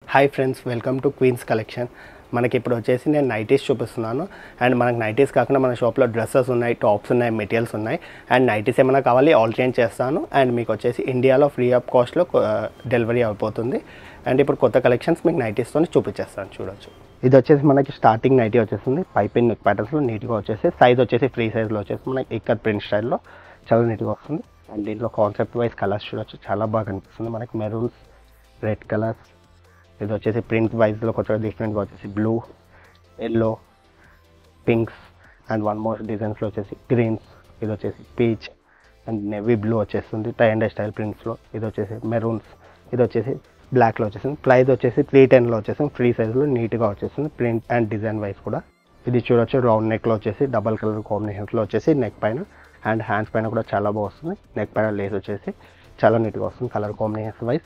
hi friends welcome to queens collection మనకి ఇప్పుడు వచ్చేసి నేను నైటీస్ చూపిస్తున్నాను అండ్ మనకి నైటీస్ కాకుండా మన షాప్లో డ్రెస్సెస్ ఉన్నాయి టాప్స్ ఉన్నాయి మెటీరియల్స్ ఉన్నాయి అండ్ నైటీస్ ఏమైనా కావాలి ఆల్టరేట్ చేస్తాను అండ్ మీకు వచ్చేసి ఇండియాలో ఫ్రీ ఆఫ్ కాస్ట్లో డెలివరీ అయిపోతుంది అండ్ ఇప్పుడు కొత్త కలెక్షన్స్ మీకు నైటీస్తో చూపించేస్తాను చూడొచ్చు ఇది వచ్చేసి మనకి స్టార్టింగ్ నైటీ వచ్చేస్తుంది పైపింగ్ నెక్ ప్యాటర్న్స్లో నీట్గా వచ్చేసి సైజ్ వచ్చేసి ఫ్రీ సైజ్లో వచ్చేసి మనకి ఇక్కత్ ప్రింట్ స్టైల్లో చాలా నీట్గా వస్తుంది అండ్ దీంట్లో కాన్సెప్ట్ వైజ్ కలర్స్ చూడొచ్చు చాలా బాగా కనిపిస్తుంది మనకి మెరూన్స్ రెడ్ కలర్స్ ఇది వచ్చేసి ప్రింట్ వైజ్లో కొంచెం డిఫరెంట్గా వచ్చేసి blue yellow pinks and one more డిజైన్స్లో వచ్చేసి గ్రీన్స్ ఇది వచ్చేసి పీచ్ అండ్ నెవీ బ్లూ వచ్చేస్తుంది టై అండ్ స్టైల్ ప్రింట్స్లో ఇది వచ్చేసి మెరూన్స్ ఇది వచ్చేసి బ్లాక్లో వచ్చేసింది ప్రైస్ వచ్చేసి త్రీ టెన్లో వచ్చేసింది ఫ్రీ సైజ్లో నీట్గా వచ్చేసింది ప్రింట్ అండ్ డిజైన్ వైజ్ కూడా ఇది చూడొచ్చు రౌండ్ నెక్లో వచ్చేసి డబల్ కలర్ కాంబినేషన్స్లో వచ్చేసి నెక్ పైన అండ్ హ్యాండ్స్ పైన కూడా చాలా బాగా వస్తుంది నెక్ పైన లేస్ వచ్చేసి చాలా నీట్గా వస్తుంది కలర్ కాంబినేషన్ వైజ్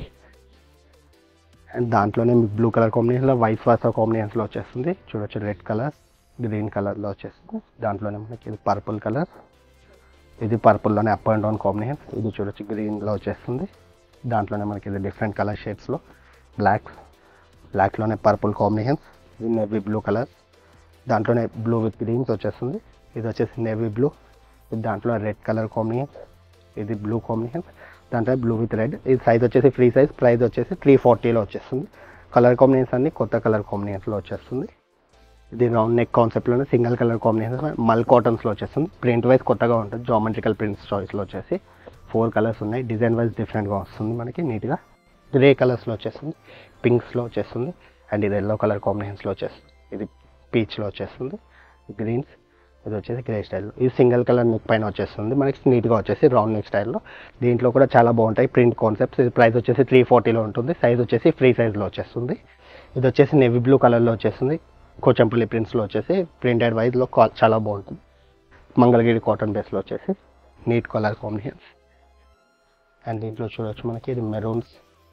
అండ్ దాంట్లోనే మీకు బ్లూ కలర్ కాంబినేషన్లో వైట్ వాస కాంబినేషన్స్లో వచ్చేస్తుంది చూడొచ్చు రెడ్ కలర్ గ్రీన్ కలర్లో వచ్చేస్తుంది దాంట్లోనే మనకి ఇది పర్పుల్ కలర్ ఇది పర్పుల్లోనే అప్ అండ్ డౌన్ కాంబినేషన్ ఇది చూడొచ్చు గ్రీన్లో వచ్చేస్తుంది దాంట్లోనే మనకి ఇది డిఫరెంట్ కలర్ షేడ్స్లో బ్లాక్ బ్లాక్లోనే పర్పుల్ కాంబినేషన్స్ ఇది నేవీ బ్లూ కలర్ దాంట్లోనే బ్లూ విత్ గ్రీన్స్ వచ్చేస్తుంది ఇది వచ్చేసి నేవీ బ్లూ ఇది దాంట్లో రెడ్ కలర్ కాంబినేషన్ ఇది బ్లూ కాంబినేషన్ దాంట్లో బ్లూ విత్ రెడ్ ఇది సైజ్ వచ్చేసి ఫ్రీ సైజ్ ప్రైస్ వచ్చేసి త్రీ ఫార్టీలో వచ్చేస్తుంది కలర్ కాంబినేషన్స్ అన్ని కొత్త కలర్ కాంబినేషన్స్లో వచ్చేస్తుంది ఇది రౌండ్ నెక్ కాన్సెప్ట్లోనే సింగిల్ కలర్ కాంబినేషన్ మల్ కాటన్స్లో వచ్చేస్తుంది ప్రింట్ వైజ్ కొత్తగా ఉంటుంది జామెట్రికల్ ప్రింట్స్ చాయిస్లో వచ్చేసి ఫోర్ కలర్స్ ఉన్నాయి డిజైన్ వైజ్ డిఫరెంట్గా వస్తుంది మనకి నీట్గా గ్రే కలర్స్లో వచ్చేస్తుంది పింక్స్లో వచ్చేస్తుంది అండ్ ఇది ఎల్లో కలర్ కాంబినేషన్స్లో వచ్చేస్తుంది ఇది పీచ్లో వచ్చేస్తుంది గ్రీన్స్ ఇది వచ్చేసి గ్రే స్టైల్లో ఇది సింగిల్ కలర్ నెక్ పైన వచ్చేస్తుంది మనకి నీట్గా వచ్చేసి రౌండ్ నెక్ స్టైల్లో దీంట్లో కూడా చాలా బాగుంటాయి ప్రింట్ కాన్సెప్ట్స్ ఇది ప్రైస్ వచ్చేసి త్రీ ఫార్టీలో ఉంటుంది సైజ్ వచ్చేసి ఫ్రీ సైజ్లో వచ్చేస్తుంది ఇది వచ్చేసి నెవీ బ్లూ కలర్లో వచ్చేస్తుంది కోచంపల్లి ప్రింట్స్లో వచ్చేసి ప్రింటెడ్ వైజ్లో చాలా బాగుంటుంది మంగళగిరి కాటన్ బేస్లో వచ్చేసి నీట్ కలర్ కాంబినేషన్స్ అండ్ దీంట్లో చూడవచ్చు మనకి ఇది మెరూన్స్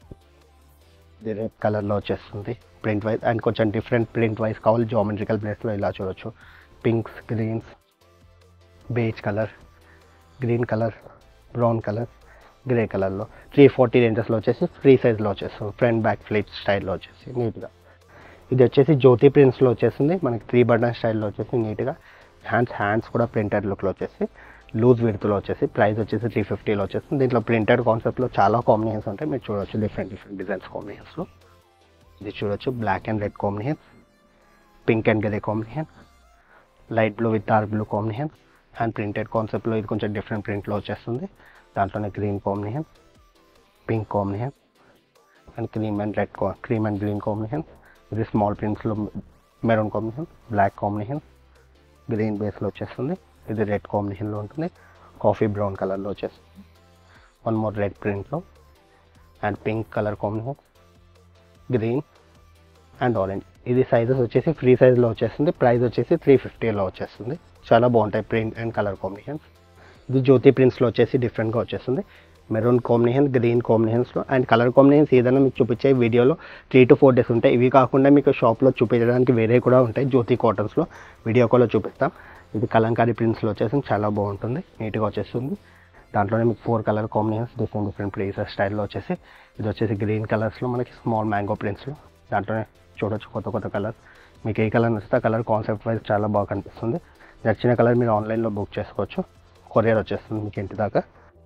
ఇది రెడ్ కలర్లో వచ్చేస్తుంది ప్రింట్ వైజ్ అండ్ కొంచెం డిఫరెంట్ ప్రింట్ వైజ్ కావాలి జామెట్రికల్ ప్లేస్లో ఇలా చూడొచ్చు pinks greens beige colour green colour brown colour grey కలర్లో త్రీ ఫార్టీ రేంజెస్లో వచ్చేసి ఫ్రీ సైజ్లో వచ్చేస్తుంది ఫ్రంట్ బ్యాక్ ఫ్లిట్ స్టైల్లో వచ్చేసి నీట్గా ఇది వచ్చేసి జ్యోతి ప్రింట్స్లో వచ్చేసింది మనకి త్రీ బటన్ స్టైల్లో వచ్చేసి నీట్గా హ్యాండ్స్ హ్యాండ్స్ కూడా ప్రింటెడ్ లుక్లో వచ్చేసి లూజ్ విడుతులో వచ్చేసి ప్రైస్ వచ్చేసి త్రీ ఫిఫ్టీలో వచ్చేస్తుంది దీంట్లో ప్రింటెడ్ కాన్సెప్ట్లో చాలా కాంబినేషన్స్ ఉంటాయి మీరు చూడొచ్చు డిఫరెంట్ డిఫరెంట్ డిజైన్స్ కాంబినేషన్స్లో ఇది చూడొచ్చు black and red combination pink and grey combination light blue with dark blue combination and printed కాన్సెప్ట్లో ఇది కొంచెం డిఫరెంట్ ప్రింట్లో వచ్చేస్తుంది దాంట్లోనే green combination pink combination and cream and red cream and green combination ఇది స్మాల్ ప్రింట్స్లో maroon combination black combination green బేస్లో వచ్చేస్తుంది ఇది రెడ్ కాంబినేషన్లో ఉంటుంది కాఫీ బ్రౌన్ కలర్లో వచ్చేస్తుంది వన్ మోర్ రెడ్ ప్రింట్లో and pink colour combination green and orange ఇది సైజెస్ వచ్చేసి ఫ్రీ సైజ్లో వచ్చేస్తుంది ప్రైస్ వచ్చేసి త్రీ ఫిఫ్టీలో వచ్చేస్తుంది చాలా బాగుంటాయి ప్రింట్ అండ్ కలర్ కాంబినేషన్స్ ఇది జ్యోతి ప్రింట్స్లో వచ్చేసి డిఫరెంట్గా వచ్చేస్తుంది మెరూన్ కాంబినేషన్ గ్రీన్ కాంబినేషన్స్లో అండ్ కలర్ కాంబినేషన్స్ ఏదైనా మీకు చూపించే వీడియోలో త్రీ టు ఫోర్ డేస్ ఉంటాయి ఇవి కాకుండా మీకు షాప్లో చూపించడానికి వేరే కూడా ఉంటాయి జ్యోతి కాటన్స్లో వీడియో కాల్లో చూపిస్తాం ఇది కలంకారీ ప్రింట్స్లో వచ్చేసి చాలా బాగుంటుంది నీట్గా వచ్చేస్తుంది దాంట్లోనే మీకు four colour combinations different different places స్టైల్లో వచ్చేసి ఇది వచ్చేసి గ్రీన్ కలర్స్లో మనకి స్మాల్ మ్యాంగో ప్రింట్స్లో దాంట్లోనే చూడొచ్చు కొత్త కొత్త కలర్ మీకు ఏ కలర్ నచ్చితే ఆ కలర్ కాన్సెప్ట్ వైజ్ చాలా బాగా కనిపిస్తుంది నచ్చిన కలర్ మీరు ఆన్లైన్లో బుక్ చేసుకోవచ్చు కొరియర్ వచ్చేస్తుంది మీకు ఇంటి దాకా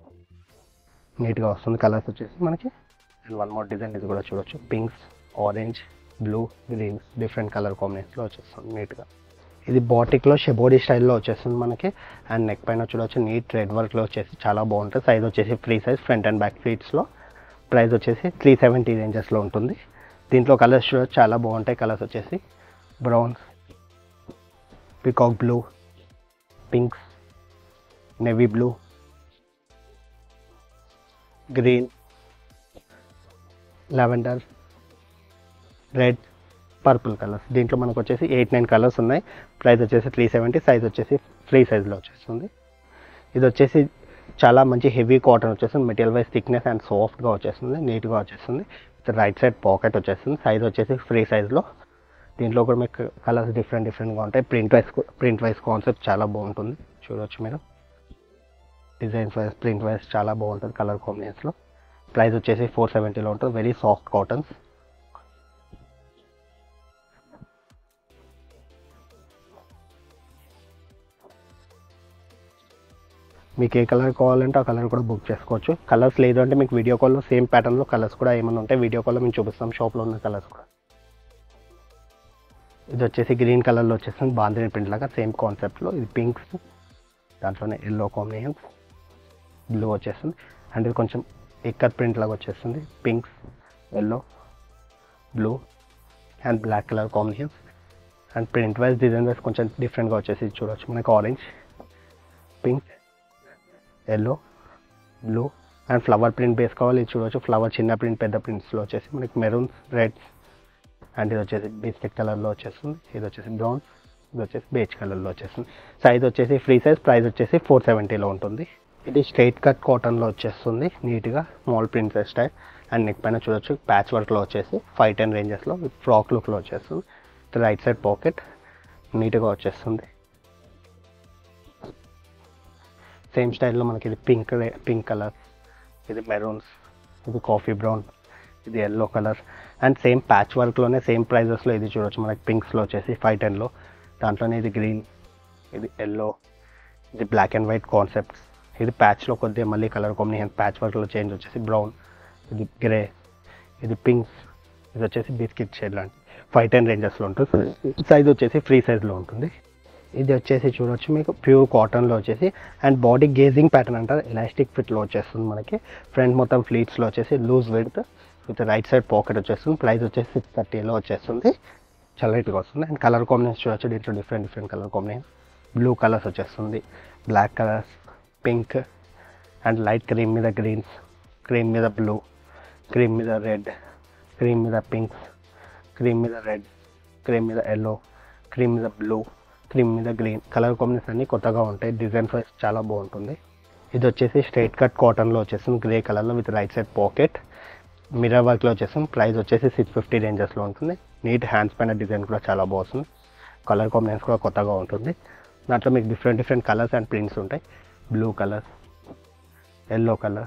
నీట్గా వస్తుంది కలర్స్ వచ్చేసి మనకి అండ్ వన్ మోర్ డిజైన్ ఇది కూడా చూడొచ్చు pinks orange blue greens different colour కాంబినేషన్లో వచ్చేస్తుంది నీట్గా ఇది బాటిక్లో షెబోడీ స్టైల్లో వచ్చేస్తుంది మనకి అండ్ నెక్ పైన చూడొచ్చు నీట్ రెడ్ వర్క్లో వచ్చేసి చాలా బాగుంటుంది సైజ్ వచ్చేసి free size front and back ఫీట్స్లో ప్రైస్ వచ్చేసి త్రీ సెవెంటీ రేంజెస్లో ఉంటుంది దీంట్లో కలర్స్ చూడొచ్చు చాలా బాగుంటాయి కలర్స్ వచ్చేసి browns peacock blue pinks navy blue green lavender red purple colours దీంట్లో మనకు వచ్చేసి ఎయిట్ నైన్ కలర్స్ ఉన్నాయి ప్రైస్ వచ్చేసి త్రీ సెవెంటీ సైజ్ వచ్చేసి ఫ్రీ సైజ్లో వచ్చేస్తుంది ఇది వచ్చేసి చాలా మంచి హెవీ కాటన్ వచ్చేస్తుంది మెటీరియల్ వైజ్ థిక్నెస్ అండ్ సాఫ్ట్గా వచ్చేస్తుంది నీట్గా వచ్చేస్తుంది రైట్ సైడ్ పాకెట్ వచ్చేస్తుంది సైజ్ వచ్చేసి ఫ్రీ సైజ్లో దీంట్లో కూడా మీకు కలర్స్ డిఫరెంట్ డిఫరెంట్గా ఉంటాయి print wise print wise concept చాలా బాగుంటుంది చూడవచ్చు మీరు డిజైన్స్ వైజ్ ప్రింట్ వైజ్ చాలా బాగుంటుంది కలర్ కాంబినేషన్స్లో ప్రైస్ వచ్చేసి ఫోర్ సెవెంటీలో ఉంటుంది వెరీ సాఫ్ట్ కాటన్స్ మీకు ఏ కలర్ కావాలంటే ఆ కలర్ కూడా బుక్ చేసుకోవచ్చు కలర్స్ లేదు అంటే మీకు వీడియో కాల్లో సేమ్ ప్యాటర్న్లో కలర్స్ కూడా ఏమైనా ఉంటాయి వీడియో కాల్లో మేము చూపిస్తాం షాప్లో ఉన్న కలర్స్ కూడా ఇది వచ్చేసి గ్రీన్ కలర్లో వచ్చేస్తుంది బాంధిని ప్రింట్ లాగా సేమ్ కాన్సెప్ట్లో ఇది పింక్స్ దాంట్లోనే ఎల్లో కాంబినేషన్ బ్లూ వచ్చేస్తుంది అండ్ ఇది కొంచెం ఎక్కర్ ప్రింట్ లాగా వచ్చేస్తుంది pinks yellow blue and black colour combinations and print wise design wise కొంచెం డిఫరెంట్గా వచ్చేసి ఇది చూడవచ్చు మనకి orange pink yellow blue and flower print base కావాలి ఇది చూడవచ్చు ఫ్లవర్ చిన్న ప్రింట్ పెద్ద ప్రింట్స్లో వచ్చేసి మనకి మెరూన్స్ రెడ్స్ అండ్ ఇది వచ్చేసి బిస్కెట్ కలర్లో వచ్చేస్తుంది ఇది వచ్చేసి బ్రౌన్ ఇది వచ్చేసి బేజ్ కలర్లో వచ్చేస్తుంది సైజ్ వచ్చేసి ఫ్రీ సైజ్ ప్రైస్ వచ్చేసి ఫోర్ సెవెంటీలో ఉంటుంది ఇది స్ట్రైట్ కట్ కాటన్లో వచ్చేస్తుంది నీట్గా small princess style and neck పైన చూడొచ్చు ప్యాచ్ వర్క్లో వచ్చేసి ఫైవ్ టెన్ రేంజెస్లో విత్ ఫ్రాక్ లుక్లో వచ్చేస్తుంది రైట్ సైడ్ పాకెట్ నీట్గా వచ్చేస్తుంది సేమ్ స్టైల్లో మనకి ఇది పింక్ పింక్ కలర్ ఇది మెరూన్స్ ఇది కాఫీ బ్రౌన్ ఇది yellow colour and same patch వర్క్లోనే సేమ్ ప్రైజెస్లో ఇది చూడొచ్చు మనకి పింక్స్లో వచ్చేసి ఫైవ్ టెన్లో దాంట్లోనే ఇది గ్రీన్ ఇది ఎల్లో ఇది బ్లాక్ అండ్ వైట్ కాన్సెప్ట్స్ ఇది ప్యాచ్లో కొద్దిగా మళ్ళీ కలర్ కాంబినేషన్ ప్యాచ్ వర్క్లో చేంజ్ వచ్చేసి బ్రౌన్ ఇది గ్రే ఇది పింక్స్ ఇది వచ్చేసి బిస్కెట్ షేడ్ లాంటి ఫైవ్ టెన్ రేంజెస్లో ఉంటుంది సైజ్ వచ్చేసి ఫ్రీ సైజ్లో ఉంటుంది ఇది వచ్చేసి చూడొచ్చు మీకు ప్యూర్ కాటన్లో వచ్చేసి అండ్ బాడీ గేజింగ్ ప్యాటర్న్ అంటారు ఎలాస్టిక్ ఫిట్లో వచ్చేస్తుంది మనకి ఫ్రంట్ మొత్తం ఫ్లీట్స్లో వచ్చేసి loose width with right side pocket వచ్చేస్తుంది ప్రైస్ వచ్చేసి సిక్స్ థర్టీలో వచ్చేస్తుంది చాలా రైట్గా వస్తుంది అండ్ కలర్ కాంబినేషన్ చూడొచ్చు దీంట్లో different different colour combination blue colours వచ్చేస్తుంది black colours pink and light cream మీద గ్రీన్స్ క్రీమ్ మీద బ్లూ క్రీమ్ మీద రెడ్ క్రీమ్ మీద పింక్స్ క్రీమ్ మీద రెడ్ క్రీమ్ మీద ఎల్లో క్రీమ్ మీద బ్లూ క్రీమ్ మీద గ్రీన్ కలర్ కాంబినేషన్ అన్ని కొత్తగా ఉంటాయి డిజైన్స్ వైజ్ చాలా బాగుంటుంది ఇది వచ్చేసి స్ట్రైట్ కట్ కాటన్లో వచ్చేసింది గ్రే కలర్లో with right side pocket mirror వర్క్లో వచ్చేసింది ప్రైస్ వచ్చేసి సిక్స్ ఫిఫ్టీ రేంజెస్లో ఉంటుంది నీట్ హ్యాండ్స్ పైన డిజైన్ కూడా చాలా బాగుంటుంది కలర్ కాంబినేషన్ కూడా కొత్తగా ఉంటుంది దాంట్లో మీకు different different colours and prints ఉంటాయి blue colour yellow colour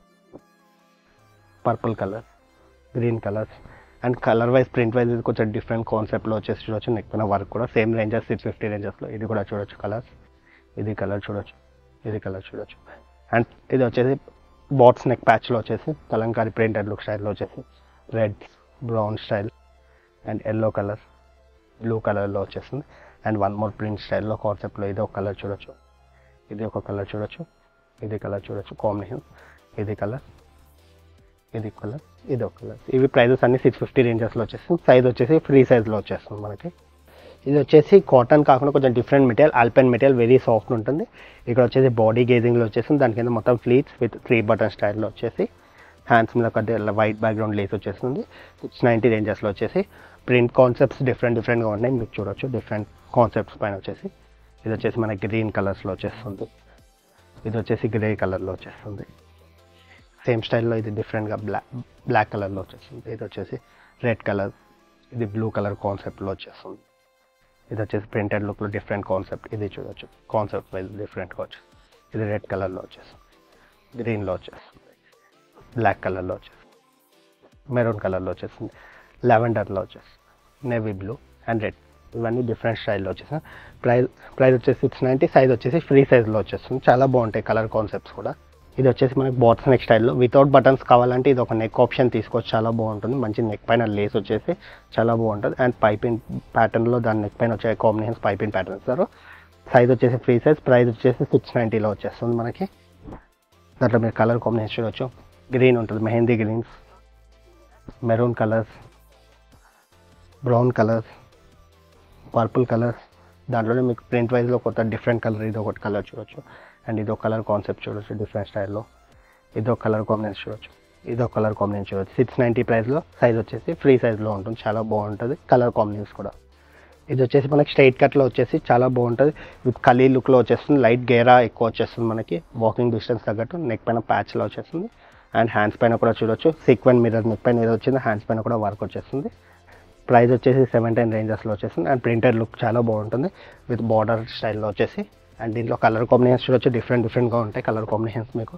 purple colour green colours and colour wise print wise ఇది కొంచెం డిఫరెంట్ కాన్సెప్ట్లో వచ్చేసి చూడొచ్చు నెక్ పైన వర్క్ కూడా సేమ్ రేంజెస్ సిక్స్ ఫిఫ్టీ రేంజెస్లో ఇది కూడా చూడొచ్చు కలర్స్ ఇది కలర్ చూడొచ్చు ఇది కలర్ చూడొచ్చు అండ్ ఇది వచ్చేసి బాట్స్ నెక్ ప్యాచ్లో వచ్చేసి కలంకారీ ప్రింటెడ్ లుక్ స్టైల్లో వచ్చేసి red brown style and yellow colour blue కలర్లో వచ్చేస్తుంది అండ్ వన్ మోర్ ప్రింట్ స్టైల్లో కాన్సెప్ట్లో ఇది ఒక కలర్ చూడొచ్చు ఇది ఒక కలర్ చూడొచ్చు ఇది కలర్ చూడొచ్చు కాంబినేషన్ ఇది కలర్ ఇది కలర్ ఇది ఒక కలర్ ఇవి ప్రైజెస్ అన్ని సిక్స్ ఫిఫ్టీ రేంజెస్లో వచ్చేస్తుంది సైజ్ వచ్చేసి ఫ్రీ సైజ్లో వచ్చేస్తుంది మనకి ఇది వచ్చేసి కాటన్ కాకుండా కొంచెం డిఫరెంట్ మెటీరియల్ ఆల్పెన్ మెటీరియల్ వెరీ సాఫ్ట్ ఉంటుంది ఇక్కడ వచ్చేసి బాడీ గేజింగ్లో వచ్చేసింది దాని కింద మొత్తం ఫ్లీట్స్ విత్ త్రీ బటన్ స్టైల్లో వచ్చేసి హ్యాండ్స్ మీద కొద్దిగా వైట్ బ్యాక్గ్రౌండ్ లేస్ వచ్చేస్తుంది సిక్స్ నైంటీ రేంజెస్లో వచ్చేసి ప్రింట్ కాన్సెప్ట్స్ డిఫరెంట్ డిఫరెంట్గా ఉన్నాయి మీకు చూడొచ్చు డిఫరెంట్ కాన్సెప్ట్స్ పైన వచ్చేసి ఇది వచ్చేసి మనకి గ్రీన్ కలర్స్లో వచ్చేస్తుంది ఇది వచ్చేసి గ్రే కలర్లో వచ్చేస్తుంది సేమ్ స్టైల్లో ఇది డిఫరెంట్గా బ్లాక్ బ్లాక్ కలర్లో వచ్చేస్తుంది ఇది వచ్చేసి రెడ్ కలర్ ఇది బ్లూ కలర్ కాన్సెప్ట్లో వచ్చేస్తుంది ఇది వచ్చేసి ప్రింటెడ్ లుక్లో డిఫరెంట్ కాన్సెప్ట్ ఇది చూడొచ్చు కాన్సెప్ట్ వైజ్ డిఫరెంట్గా వచ్చేస్తుంది ఇది రెడ్ కలర్లో వచ్చేస్తుంది గ్రీన్లో వచ్చేస్తుంది బ్లాక్ కలర్లో వచ్చేస్తుంది మెరూన్ కలర్లో వచ్చేస్తుంది లెవెండర్లో వచ్చేస్తుంది నేవీ బ్లూ అండ్ రెడ్ ఇవన్నీ డిఫరెంట్ స్టైల్లో వచ్చేసి ప్రైస్ ప్రైస్ వచ్చేసి సిక్స్ నైంటీ సైజ్ వచ్చేసి ఫ్రీ సైజ్లో వచ్చేస్తుంది చాలా బాగుంటాయి కలర్ కాన్సెప్ట్స్ కూడా ఇది వచ్చేసి మనకి బాట్స్ నెక్ స్టైల్లో వితౌట్ బటన్స్ కావాలంటే ఇది ఒక నెక్ ఆప్షన్ తీసుకోవచ్చు చాలా బాగుంటుంది మంచి నెక్ పైన లేస్ వచ్చేసి చాలా బాగుంటుంది అండ్ పైపింగ్ ప్యాటర్న్లో దాని నెక్ పైన వచ్చే కాంబినేషన్స్ పైపింగ్ ప్యాటర్న్ ఇస్తారు సైజ్ వచ్చేసి ఫ్రీ సైజ్ ప్రైస్ వచ్చేసి సిక్స్ నైంటీలో వచ్చేస్తుంది మనకి దాంట్లో మీరు కలర్ కాంబినేషన్ చూడొచ్చు గ్రీన్ ఉంటుంది mehndi greens maroon colours brown colours purple colours దాంట్లోనే మీకు ప్రింట్ వైజ్లో కొత్త డిఫరెంట్ కలర్ ఇది ఒకటి కలర్ చూడొచ్చు అండ్ ఇది ఒక కలర్ కాన్సెప్ట్ చూడొచ్చు డిఫరెంట్ స్టైల్లో ఇది ఒక కలర్ కాంబినేషన్ చూడొచ్చు ఇది ఒక కలర్ కాంబినేషన్ చూడొచ్చు సిక్స్ నైంటీ ప్రైస్లో సైజ్ వచ్చేసి ఫ్రీ సైజ్లో ఉంటుంది చాలా బాగుంటుంది కలర్ కాంబినేషన్స్ కూడా ఇది వచ్చేసి మనకి స్ట్రైట్ కట్లో వచ్చేసి చాలా బాగుంటుంది విత్ కలీ లుక్లో వచ్చేస్తుంది లైట్ గేరా ఎక్కువ వచ్చేస్తుంది మనకి వాకింగ్ డిస్టెన్స్ తగ్గట్టు నెక్ పైన ప్యాచ్లో వచ్చేస్తుంది అండ్ హ్యాండ్స్ పైన కూడా చూడొచ్చు సీక్వెన్ మిర్రర్ నెక్ పైన ఏదో వచ్చింది హ్యాండ్స్ పైన కూడా వర్క్ వచ్చేస్తుంది ప్రైస్ వచ్చేసి సెవెంటీన్ రేంజెస్లో వచ్చేసింది అండ్ ప్రింటెడ్ లుక్ చాలా బాగుంటుంది విత్ బార్డర్ స్టైల్లో వచ్చేసి అండ్ దీంట్లో కలర్ కాంబినేషన్స్ చూడొచ్చు డిఫరెంట్ డిఫరెంట్గా ఉంటాయి కలర్ కాంబినేషన్స్ మీకు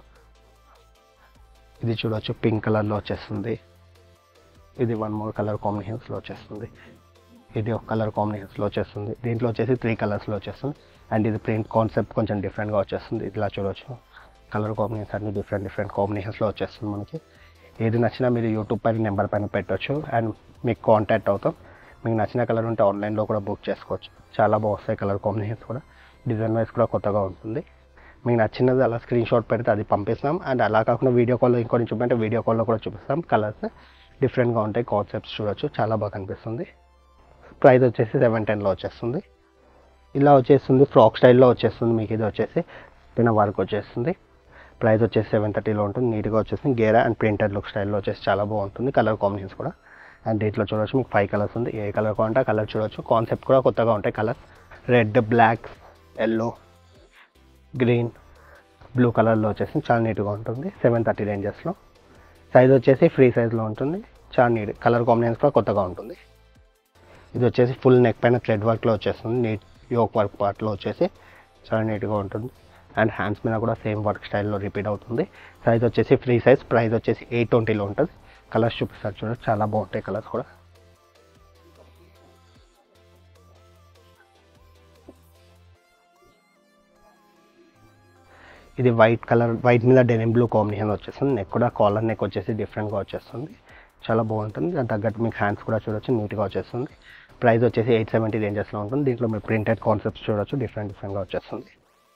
ఇది చూడొచ్చు పింక్ కలర్లో వచ్చేస్తుంది ఇది వన్ మోర్ కలర్ కాంబినేషన్స్లో వచ్చేస్తుంది ఇది ఒక కలర్ కాంబినేషన్స్లో వచ్చేస్తుంది దీంట్లో వచ్చేసి త్రీ కలర్స్లో వచ్చేస్తుంది అండ్ ఇది ప్రింట్ కాన్సెప్ట్ కొంచెం డిఫరెంట్గా వచ్చేస్తుంది ఇట్లా చూడొచ్చు కలర్ కాంబినేషన్స్ అన్ని డిఫరెంట్ డిఫరెంట్ కాంబినేషన్స్లో వచ్చేస్తుంది మనకి ఏది నచ్చినా మీరు యూట్యూబ్ పైన నెంబర్ పైన పెట్టవచ్చు అండ్ మీకు కాంటాక్ట్ అవుతాం మీకు నచ్చిన కలర్ ఉంటే ఆన్లైన్లో కూడా బుక్ చేసుకోవచ్చు చాలా బాగుస్తాయి కలర్ కాంబినేషన్స్ కూడా డిజైన్ వైజ్ కూడా కొత్తగా ఉంటుంది మీకు నచ్చినది అలా స్క్రీన్ షాట్ పెడితే అది పంపిస్తాం అండ్ అలా కాకుండా వీడియో కాల్లో ఇంకొన్ని చూపంటే వీడియో కాల్లో కూడా చూపిస్తాం కలర్స్ డిఫరెంట్గా ఉంటాయి కాన్సెప్ట్స్ చూడొచ్చు చాలా బాగా కనిపిస్తుంది ప్రైస్ వచ్చేసి సెవెన్ టెన్లో వచ్చేస్తుంది ఇలా వచ్చేస్తుంది ఫ్రాక్ స్టైల్లో వచ్చేస్తుంది మీకు ఇది వచ్చేసి పైన వర్క్ వచ్చేస్తుంది ప్రైస్ వచ్చేసి సెవెన్ థర్టీలో ఉంటుంది నీట్గా వచ్చేస్తుంది గేరా అండ్ ప్రింటెడ్ లుక్ స్టైల్లో వచ్చేసి చాలా బాగుంటుంది కలర్ కాంబినేషన్స్ కూడా అండ్ దీంట్లో చూడొచ్చు మీకు ఫైవ్ కలర్స్ ఉంది ఏ కలర్ కావాలంటే ఆ కలర్ చూడొచ్చు కాన్సెప్ట్ కూడా కొత్తగా ఉంటాయి colours red black yellow green blue కలర్లో వచ్చేసి చాలా నీట్గా ఉంటుంది సెవెన్ థర్టీ రేంజెస్లో సైజ్ వచ్చేసి ఫ్రీ సైజ్లో ఉంటుంది చాలా నీట్ కలర్ కాంబినేషన్ కూడా కొత్తగా ఉంటుంది ఇది వచ్చేసి ఫుల్ నెక్ పైన థ్రెడ్ వర్క్లో వచ్చేస్తుంది నీట్ యోక్ వర్క్ పార్ట్లో వచ్చేసి చాలా నీట్గా ఉంటుంది అండ్ హ్యాండ్స్ మీద కూడా సేమ్ వర్క్ స్టైల్లో రిపీట్ అవుతుంది సైజ్ వచ్చేసి ఫ్రీ సైజ్ ప్రైస్ వచ్చేసి ఎయిట్ ట్వంటీలో ఉంటుంది కలర్స్ చూపిస్తారు చూడండి చాలా బాగుంటాయి కలర్స్ కూడా ఇది వైట్ కలర్ వైట్ మీద డెనిమ్ బ్లూ కాంబినేషన్ వచ్చేస్తుంది నెక్ కూడా కాలర్ నెక్ వచ్చేసి డిఫరెంట్గా వచ్చేస్తుంది చాలా బాగుంటుంది దాని తగ్గట్టు మీకు హ్యాండ్స్ కూడా చూడొచ్చు నీట్గా వచ్చేస్తుంది ప్రైస్ వచ్చేసి ఎయిట్ సెవెంటీ రేంజెస్లో ఉంటుంది దీంట్లో మీరు ప్రింటెడ్ కాన్సెప్ట్స్ చూడొచ్చు డిఫరెంట్ డిఫరెంట్గా వచ్చేస్తుంది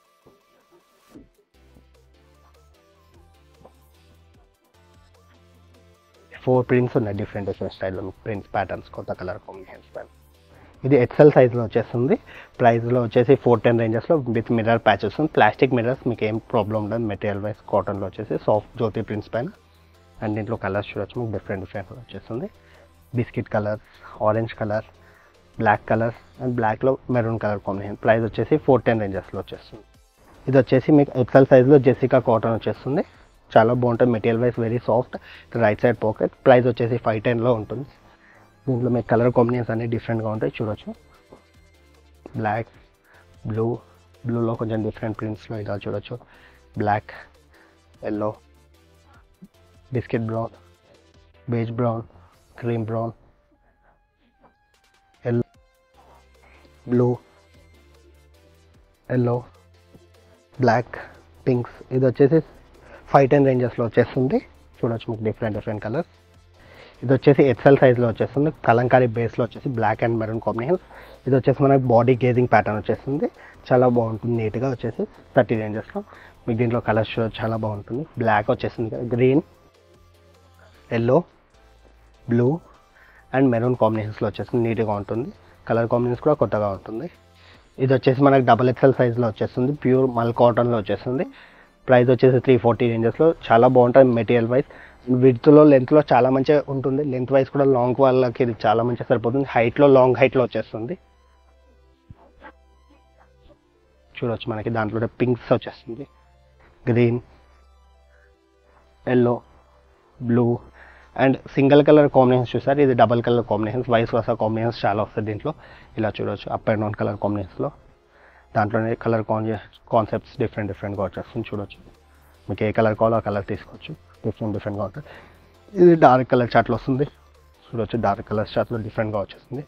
ఫోర్ ప్రింట్స్ ఉన్నాయి డిఫరెంట్ డిఫరెంట్ స్టైల్లో మీకు ప్రింట్స్ ప్యాటర్న్స్ కొత్త కలర్ కాంబినేషన్స్ పైన ఇది ఎక్సెల్ సైజ్లో వచ్చేస్తుంది ప్రైస్లో వచ్చేసి ఫోర్ టెన్ రేంజెస్లో విత్ మిర్రర్ ప్యాచ్ వస్తుంది ప్లాస్టిక్ మిర్రర్స్ మీకు ఏం ప్రాబ్లం ఉండదు మెటీరియల్ వైజ్ కాటన్లో వచ్చేసి సాఫ్ట్ జ్యోతి ప్రింట్స్ పైన అండ్ దీంట్లో కలర్స్ చూడొచ్చు మీకు డిఫరెంట్ డిఫరెంట్ వచ్చేస్తుంది biscuit colours orange colour black colour and బ్లాక్లో మెరూన్ కలర్ కాంబినేషన్ ప్రైస్ వచ్చేసి ఫోర్ టెన్ రేంజెస్లో వచ్చేస్తుంది ఇది వచ్చేసి మీకు ఎక్సెల్ సైజ్లో జెసికా కాటన్ వచ్చేస్తుంది చాలా బాగుంటుంది material wise very soft right side pocket price వచ్చేసి ఫైవ్ టెన్లో ఉంటుంది దీంట్లో మీకు కలర్ కాంబినేషన్స్ అన్ని డిఫరెంట్గా ఉంటాయి చూడొచ్చు బ్లాక్ బ్లూ బ్లూలో కొంచెం డిఫరెంట్ ప్రింట్స్లో ఇలా చూడొచ్చు black yellow biscuit brown beige brown cream brown yellow blue yellow black pinks ఇది వచ్చేసి ఫైవ్ టెన్ రేంజెస్లో వచ్చేస్తుంది చూడొచ్చు మీకు డిఫరెంట్ డిఫరెంట్ కలర్స్ ఇది వచ్చేసి ఎక్సెల్ సైజ్లో వచ్చేస్తుంది కలంకారీ బేస్లో వచ్చేసి బ్లాక్ అండ్ మెరూన్ కాంబినేషన్ ఇది వచ్చేసి మనకి బాడీ గేజింగ్ ప్యాటర్న్ వచ్చేస్తుంది చాలా బాగుంటుంది నీట్గా వచ్చేసి థర్టీ రేంజెస్లో మీకు దీంట్లో కలర్స్ చాలా బాగుంటుంది బ్లాక్ వచ్చేసింది కదా green yellow blue and maroon కాంబినేషన్స్లో వచ్చేసింది నీట్గా ఉంటుంది కలర్ కాంబినేషన్స్ కూడా కొత్తగా ఉంటుంది ఇది వచ్చేసి మనకి డబల్ ఎక్సెల్ సైజ్లో వచ్చేస్తుంది ప్యూర్ మల్ కాటన్లో వచ్చేస్తుంది ప్రైస్ వచ్చేసి త్రీ ఫార్టీ రేంజెస్లో చాలా బాగుంటుంది మెటీరియల్ వైజ్ విడ్త్లో లెంత్లో చాలా మంచిగా ఉంటుంది లెంత్ వైజ్ కూడా లాంగ్ వాళ్ళకి ఇది చాలా మంచిగా సరిపోతుంది హైట్లో లాంగ్ హైట్లో వచ్చేస్తుంది చూడొచ్చు మనకి దాంట్లో పింక్స్ వచ్చేస్తుంది green yellow blue and single colour combinations చూసారు ఇది double colour combinations vice versa combinations చాలా వస్తాయి దీంట్లో ఇలా చూడొచ్చు అప్ అండ్ డౌన్ కలర్ కాంబినేషన్స్లో దాంట్లోనే కలర్ కాన్సెప్ట్స్ డిఫరెంట్ డిఫరెంట్గా వచ్చేస్తుంది చూడొచ్చు మీకు ఏ కలర్ కావాలో ఆ కలర్ తీసుకోవచ్చు డిఫరెంట్ డిఫరెంట్గా ఉంటుంది ఇది డార్క్ కలర్ చాట్లో వస్తుంది చూడొచ్చు డార్క్ కలర్ చాట్లో డిఫరెంట్గా వచ్చేస్తుంది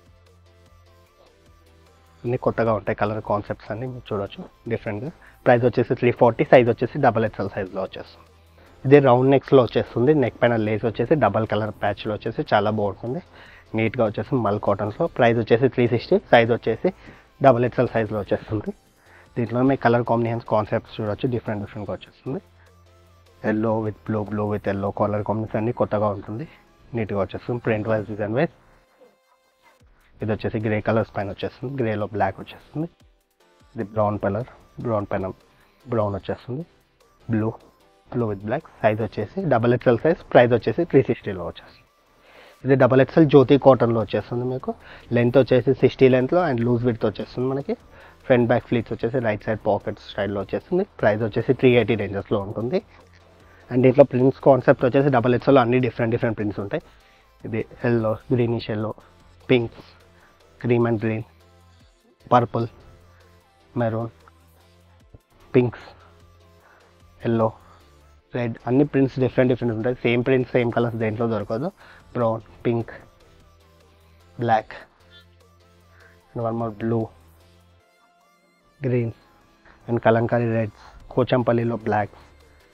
అన్ని కొత్తగా ఉంటాయి కలర్ కాన్సెప్ట్స్ అన్ని మీరు చూడొచ్చు డిఫరెంట్గా ప్రైస్ వచ్చేసి త్రీ ఫార్టీ సైజ్ వచ్చేసి డబల్ ఎక్స్ఎల్ సైజ్లో వచ్చేస్తుంది ఇది రౌండ్ నెక్స్లో వచ్చేస్తుంది నెక్ పైన లేస్ వచ్చేసి డబల్ కలర్ ప్యాచ్లో వచ్చేసి చాలా బాగుంటుంది నీట్గా వచ్చేసి మల్ కాటన్స్లో ప్రైస్ వచ్చేసి త్రీ సిక్స్టీ సైజ్ వచ్చేసి డబల్ ఎక్స్ఎల్ సైజ్లో వచ్చేస్తుంది దీంట్లో మీకు కలర్ కాంబినేషన్స్ కాన్సెప్ట్స్ చూడొచ్చు డిఫరెంట్ డిఫరెంట్గా వచ్చేస్తుంది yellow with blue blue with yellow colour combination అన్ని కొత్తగా ఉంటుంది నీట్గా వచ్చేస్తుంది ప్రింట్ వైజ్ డిజైన్ వైజ్ ఇది వచ్చేసి గ్రే కలర్స్ పైన వచ్చేస్తుంది గ్రేలో బ్లాక్ వచ్చేస్తుంది ఇది బ్రౌన్ కలర్ బ్రౌన్ పైన బ్రౌన్ వచ్చేస్తుంది blue blue with black size వచ్చేసి డబల్ ఎక్స్ఎల్ సైజ్ ప్రైస్ వచ్చేసి త్రీ సిక్స్టీలో వచ్చేస్తుంది ఇది డబల్ ఎక్స్ఎల్ జ్యోతి కాటన్లో వచ్చేస్తుంది మీకు లెంత్ వచ్చేసి సిక్స్టీ లెంత్లో అండ్ లూజ్ విడ్త్ వచ్చేస్తుంది మనకి ఫ్రంట్ బ్యాక్ ఫ్లీట్స్ వచ్చేసి రైట్ సైడ్ పాకెట్ స్టైల్లో వచ్చేస్తుంది ప్రైస్ వచ్చేసి త్రీ ఎయిటీ రేంజెస్లో ఉంటుంది అండ్ దీంట్లో ప్రింట్స్ కాన్సెప్ట్ వచ్చేసి డబల్ ఎక్స్ఎల్ అన్ని డిఫరెంట్ డిఫరెంట్ ప్రింట్స్ ఉంటాయి ఇది yellow greenish yellow pink cream and green purple maroon pinks yellow red అన్ని ప్రింట్స్ డిఫరెంట్ డిఫరెంట్ ఉంటాయి సేమ్ ప్రింట్స్ సేమ్ కలర్స్ దేంట్లో దొరకదు brown pink black and one more blue green and Kalamkari reds కోచంపల్లిలో blacks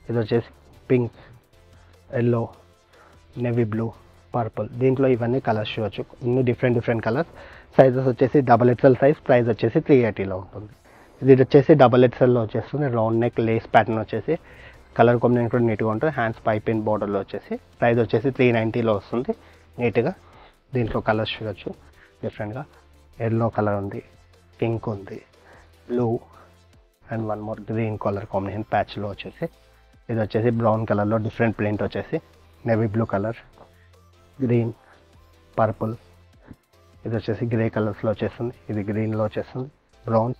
ఇది వచ్చేసి pink yellow navy blue purple దీంట్లో ఇవన్నీ colours చూడొచ్చు ఇన్ని డిఫరెంట్ డిఫరెంట్ కలర్స్ సైజెస్ వచ్చేసి డబల్ ఎక్స్ఎల్ సైజ్ ప్రైస్ వచ్చేసి త్రీ ఎయిటీలో ఉంటుంది ఇది వచ్చేసి డబల్ ఎక్స్ఎల్లో వచ్చేస్తుంది రౌండ్ నెక్ లేస్ ప్యాటర్న్ వచ్చేసి కలర్ కాంబినేషన్ కూడా నీట్గా ఉంటుంది హ్యాండ్స్ పైపిన్ బార్డర్లో వచ్చేసి ప్రైస్ వచ్చేసి త్రీ నైంటీలో వస్తుంది నీట్గా దీంట్లో కలర్స్ చూడొచ్చు డిఫరెంట్గా ఎల్లో కలర్ ఉంది పింక్ ఉంది blue and one more green colour combination ప్యాచ్లో వచ్చేసి ఇది వచ్చేసి బ్రౌన్ కలర్లో డిఫరెంట్ ప్రింట్ వచ్చేసి navy blue colour green purple ఇది వచ్చేసి గ్రే కలర్స్లో వచ్చేస్తుంది ఇది గ్రీన్లో వచ్చేస్తుంది brown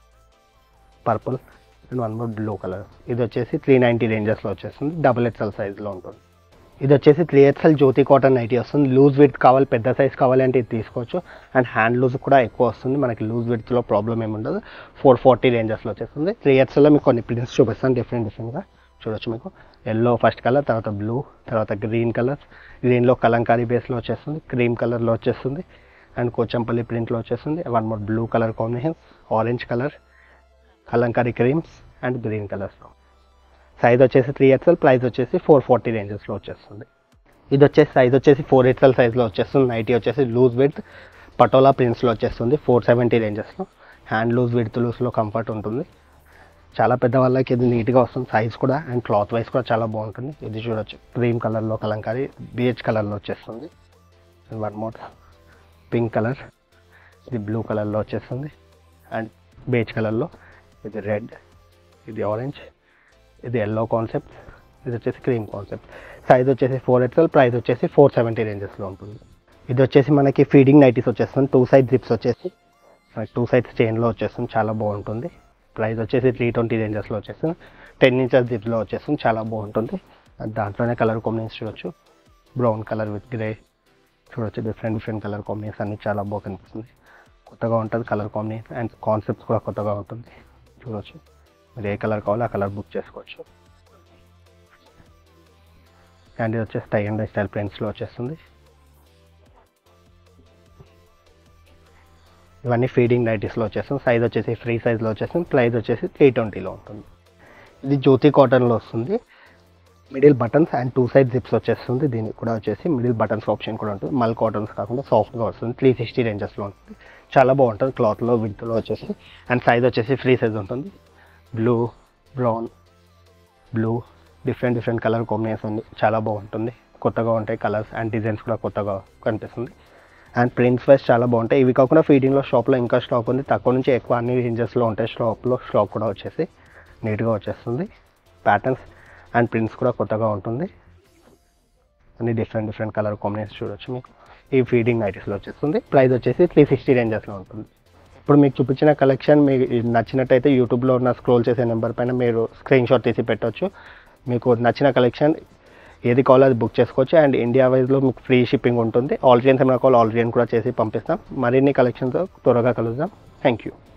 purple and one more blue colour ఇది వచ్చేసి త్రీ నైంటీ రేంజెస్లో వచ్చేస్తుంది డబుల్ ఎక్స్ఎల్ సైజ్లో ఉంటుంది ఇది వచ్చేసి three XL Jyoti cotton nighty వస్తుంది లూజ్ విత్ కావాలి పెద్ద సైజ్ కావాలి అంటే ఇది తీసుకోవచ్చు అండ్ హ్యాండ్ లూజ్ కూడా ఎక్కువ వస్తుంది మనకి లూజ్ విత్లో ప్రాబ్లం ఏమి ఉండదు ఫోర్ ఫార్టీ రేంజెస్లో వచ్చేస్తుంది త్రీ ఎక్స్ఎల్లో మీకు కొన్ని ప్రింట్స్ చూపిస్తాను డిఫరెంట్ డిఫరెంట్గా చూడొచ్చు మీకు ఎల్లో ఫస్ట్ కలర్ తర్వాత బ్లూ తర్వాత గ్రీన్ కలర్ గ్రీన్లో కలంకారీ బేస్లో వచ్చేస్తుంది క్రీమ్ కలర్లో వచ్చేస్తుంది అండ్ కోచంపల్లి ప్రింట్లో వచ్చేస్తుంది one more blue colour combination orange colour Kalamkari creams and green కలర్స్లో సైజ్ వచ్చేసి త్రీ ఎక్స్ఎల్ ప్రైస్ వచ్చేసి ఫోర్ ఫార్టీ రేంజెస్లో వచ్చేస్తుంది ఇది వచ్చేసి సైజ్ వచ్చేసి ఫోర్ ఎక్స్ఎల్ సైజ్లో వచ్చేస్తుంది నైటీ వచ్చేసి లూజ్ విత్ పటోలా ప్రింట్స్లో వచ్చేస్తుంది ఫోర్ సెవెంటీ రేంజెస్లో హ్యాండ్ లూజ్ విత్ లూజ్లో కంఫర్ట్ ఉంటుంది చాలా పెద్ద వాళ్ళకి ఇది నీట్గా వస్తుంది సైజ్ కూడా అండ్ క్లాత్ వైజ్ కూడా చాలా బాగుంటుంది ఇది చూడొచ్చు క్రీమ్ కలర్లో కలంకారీ బిహెచ్ కలర్లో వచ్చేస్తుంది వన్ మోర్ పింక్ కలర్ ఇది బ్లూ కలర్లో వచ్చేస్తుంది అండ్ బేజ్ కలర్లో ఇది రెడ్ ఇది ఆరెంజ్ ఇది ఎల్లో కాన్సెప్ట్ ఇది వచ్చేసి క్రీమ్ కాన్సెప్ట్ సైజ్ వచ్చేసి ఫోర్ ఎక్స్ఎల్ ప్రైస్ వచ్చేసి ఫోర్ సెవెంటీ రేంజెస్లో ఉంటుంది ఇది వచ్చేసి మనకి ఫీడింగ్ నైటీస్ వచ్చేస్తుంది టూ సైడ్ జిప్స్ వచ్చేసి టూ సైడ్స్ చైన్లో వచ్చేస్తుంది చాలా బాగుంటుంది ప్రైస్ వచ్చేసి త్రీ ట్వంటీ రేంజెస్లో వచ్చేస్తుంది టెన్ ఇంచెస్ జిప్స్లో వచ్చేస్తుంది చాలా బాగుంటుంది అండ్ దాంట్లోనే కలర్ కాంబినేషన్ చూడొచ్చు బ్రౌన్ కలర్ విత్ గ్రే చూడొచ్చు డిఫరెంట్ డిఫరెంట్ కలర్ కాంబినేషన్ అన్ని చాలా బాగా కనిపిస్తుంది కొత్తగా ఉంటుంది కలర్ కాంబినేషన్ అండ్ కాన్సెప్ట్స్ కూడా కొత్తగా ఉంటుంది చూడొచ్చు మీరు ఏ కలర్ కావాలో ఆ కలర్ బుక్ చేసుకోవచ్చు అండ్ ఇది వచ్చేసి టై అండ్ స్టైల్ ప్రింట్స్లో వచ్చేస్తుంది ఇవన్నీ ఫీడింగ్ నైటీస్లో వచ్చేస్తుంది సైజ్ వచ్చేసి ఫ్రీ సైజ్లో వచ్చేస్తుంది ప్రైస్ వచ్చేసి త్రీ ట్వంటీలో ఉంటుంది ఇది జ్యోతి కాటన్లో వస్తుంది middle buttons and two side zips వచ్చేస్తుంది దీనికి కూడా వచ్చేసి మిడిల్ బటన్స్ ఆప్షన్ కూడా ఉంటుంది మల్ కాటన్స్ కాకుండా సాఫ్ట్గా వస్తుంది త్రీ సిక్స్టీ రేంజెస్లో ఉంటుంది చాలా బాగుంటుంది క్లాత్లో విడ్త్లో వచ్చేసి అండ్ సైజ్ వచ్చేసి ఫ్రీ సైజ్ ఉంటుంది blue brown blue different different colour combination ఉంది చాలా బాగుంటుంది కొత్తగా ఉంటాయి కలర్స్ అండ్ డిజైన్స్ కూడా కొత్తగా కనిపిస్తుంది అండ్ ప్రింట్స్ వైజ్ చాలా బాగుంటాయి ఇవి కాకుండా ఫీడింగ్లో షాప్లో ఇంకా స్టాక్ ఉంది తక్కువ నుంచి ఎక్కువ అన్ని రేంజెస్లో ఉంటాయి షాప్లో స్టాక్ కూడా వచ్చేసి నీట్గా వచ్చేస్తుంది ప్యాటర్న్స్ అండ్ ప్రింట్స్ కూడా కొత్తగా ఉంటుంది అన్ని డిఫరెంట్ డిఫరెంట్ కలర్ కాంబినేషన్ చూడొచ్చు మీకు ఈ ఫీడింగ్ నైటీస్లో వచ్చేస్తుంది ప్రైస్ వచ్చేసి త్రీ సిక్స్టీ రేంజెస్లో ఉంటుంది ఇప్పుడు మీకు చూపించిన కలెక్షన్ మీకు నచ్చినట్టయితే యూట్యూబ్లో ఉన్న స్క్రోల్ చేసే నెంబర్ పైన మీరు స్క్రీన్ షాట్ తీసి పెట్టవచ్చు మీకు నచ్చిన కలెక్షన్ ఏది కావాలో అది బుక్ చేసుకోవచ్చు అండ్ ఇండియా వైజ్లో మీకు ఫ్రీ షిప్పింగ్ ఉంటుంది ఆల్ ట్రైన్స్ ఏమైనా కావాలి ఆల్ ట్రైన్ కూడా చేసి పంపిస్తాం మరిన్ని కలెక్షన్తో త్వరగా కలుద్దాం థ్యాంక్ యూ